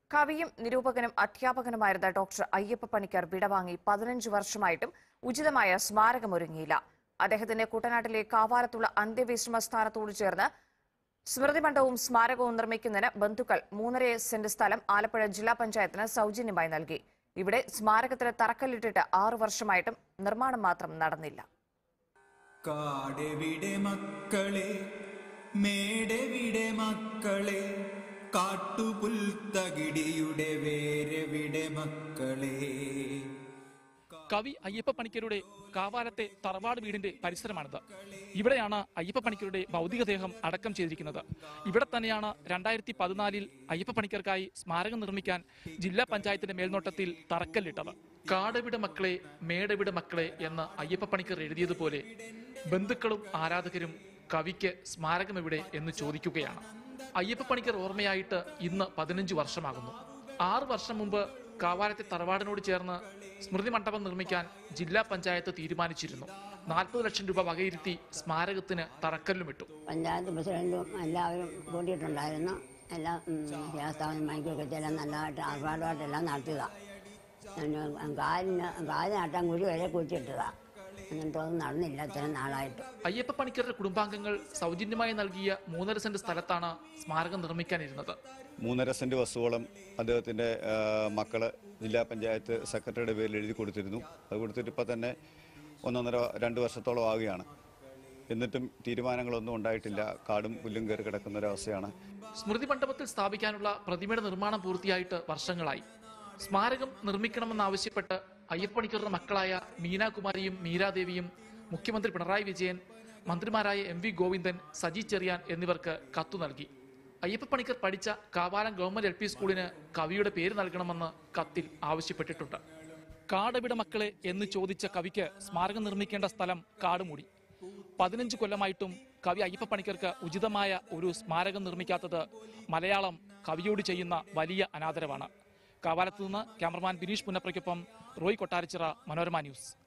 കവിയും നിരൂപകനും അധ്യാപകനുമായിരുന്ന ഡോക്ടർ അയ്യപ്പ പണിക്കർ വിടവാങ്ങി പതിനഞ്ച് വർഷമായിട്ടും ഉചിതമായ സ്മാരകമൊരുങ്ങിയില്ല അദ്ദേഹത്തിന്റെ കുട്ടനാട്ടിലെ കാവാലത്തുള്ള അന്ത്യവിശ്രമ സ്ഥാനത്തോട് ചേർന്ന് സ്മൃതി മണ്ഡപവും സ്മാരകവും നിർമ്മിക്കുന്നതിന് ബന്ധുക്കൾ മൂന്നര സെന്റ് സ്ഥലം ആലപ്പുഴ ജില്ലാ പഞ്ചായത്തിന് സൗജന്യമായി നൽകി ഇവിടെ സ്മാരകത്തിന് തറക്കല്ലിട്ടിട്ട് ആറു വർഷമായിട്ടും നിർമ്മാണം മാത്രം നടന്നില്ല കാടെവിടെ മക്കളെ മേടെവിടെ മക്കളെ കാട്ടുപുൽത്തകിടിയുടെ വേരെവിടെ മക്കളെ കവി അയ്യപ്പ പണിക്കരുടെ കാവാലത്തെ തറവാട് വീടിന്റെ പരിസരമാണിത് ഇവിടെയാണ് അയ്യപ്പ പണിക്കരുടെ ഭൗതികദേഹം അടക്കം ചെയ്തിരിക്കുന്നത് ഇവിടെ തന്നെയാണ് രണ്ടായിരത്തി പതിനാലിൽ അയ്യപ്പ പണിക്കർക്കായി സ്മാരകം നിർമ്മിക്കാൻ ജില്ലാ പഞ്ചായത്തിന്റെ മേൽനോട്ടത്തിൽ തറക്കല്ലിട്ടത് കാടവിട മക്കളെ മേടവിട മക്കളെ എന്ന് അയ്യപ്പ പണിക്കർ എഴുതിയതുപോലെ ബന്ധുക്കളും ആരാധകരും കവിക്ക് സ്മാരകം എവിടെ എന്ന് ചോദിക്കുകയാണ് അയ്യപ്പ പണിക്കർ ഓർമ്മയായിട്ട് ഇന്ന് പതിനഞ്ച് വർഷമാകുന്നു ആറ് വർഷം മുമ്പ് കാവാലത്തെ തറവാടിനോട് ചേർന്ന് സ്മൃതി മണ്ഡപം നിർമ്മിക്കാൻ ജില്ലാ പഞ്ചായത്ത് തീരുമാനിച്ചിരുന്നു നാൽപ്പത് ലക്ഷം രൂപ വകയിരുത്തി സ്മാരകത്തിന് തറക്കല്ലുമിട്ടു പഞ്ചായത്ത് പ്രസിഡന്റും എല്ലാവരും കൂട്ടിയിട്ടുണ്ടായിരുന്നു എല്ലാം ശാസ്താവിനും മൈക്കൊക്കെ എല്ലാം നല്ലതായിട്ട് ആർഭാടമായിട്ടെല്ലാം നടത്തുക കാലിന് കാലിനട്ടം കുഴി വരെ കുറ്റിയിട്ടതാ എന്നിട്ടൊന്നും നടന്നില്ല ഇത്രയും നാളായിട്ട് അയ്യപ്പ പണിക്കരുടെ കുടുംബാംഗങ്ങൾ സൗജന്യമായി നൽകിയ മൂന്നര സെന്റ് സ്ഥലത്താണ് സ്മാരകം നിർമ്മിക്കാനിരുന്നത് മൂന്നര സെന്റ് വസ്തുവോളം അദ്ദേഹത്തിൻ്റെ മക്കള് ജില്ലാ പഞ്ചായത്ത് സെക്രട്ടറിയുടെ പേരിൽ എഴുതി കൊടുത്തിരുന്നു അത് കൊടുത്തിട്ട് ഇപ്പം തന്നെ ഒന്നൊന്നര രണ്ട് വർഷത്തോളം ആവുകയാണ് എന്നിട്ടും തീരുമാനങ്ങളൊന്നും ഉണ്ടായിട്ടില്ല കാടും പുല്ലും കയറി കിടക്കുന്ന ഒരവസ്ഥയാണ് സ്മൃതി മണ്ഡപത്തിൽ സ്ഥാപിക്കാനുള്ള പ്രതിമയുടെ നിർമ്മാണം പൂർത്തിയായിട്ട് വർഷങ്ങളായി സ്മാരകം നിർമ്മിക്കണമെന്നാവശ്യപ്പെട്ട് അയ്യപ്പണിക്കറുടെ മക്കളായ മീനാകുമാരിയും മീരാദേവിയും മുഖ്യമന്ത്രി പിണറായി വിജയൻ മന്ത്രിമാരായ എം വി ഗോവിന്ദൻ സജി ചെറിയാൻ എന്നിവർക്ക് കത്തു നൽകി അയ്യപ്പ പണിക്കർ പഠിച്ച കാവാലം ഗവൺമെന്റ് എൽ പി സ്കൂളിന് കവിയുടെ പേര് നൽകണമെന്ന് കത്തിൽ ആവശ്യപ്പെട്ടിട്ടുണ്ട് കാടവിട മക്കളെ എന്ന് ചോദിച്ച കവിക്ക് സ്മാരകം നിർമ്മിക്കേണ്ട സ്ഥലം കാടുമൂടി പതിനഞ്ച് കൊല്ലമായിട്ടും കവി അയ്യപ്പ പണിക്കർക്ക് ഉചിതമായ ഒരു സ്മാരകം നിർമ്മിക്കാത്തത് മലയാളം കവിയോട് ചെയ്യുന്ന വലിയ അനാദരവാണ് കാവാലത്ത് നിന്ന് ക്യാമറമാൻ ബിനീഷ് പുന്നപ്രയ്ക്കൊപ്പം റോയ് കൊട്ടാരച്ചിറ മനോരമ ന്യൂസ്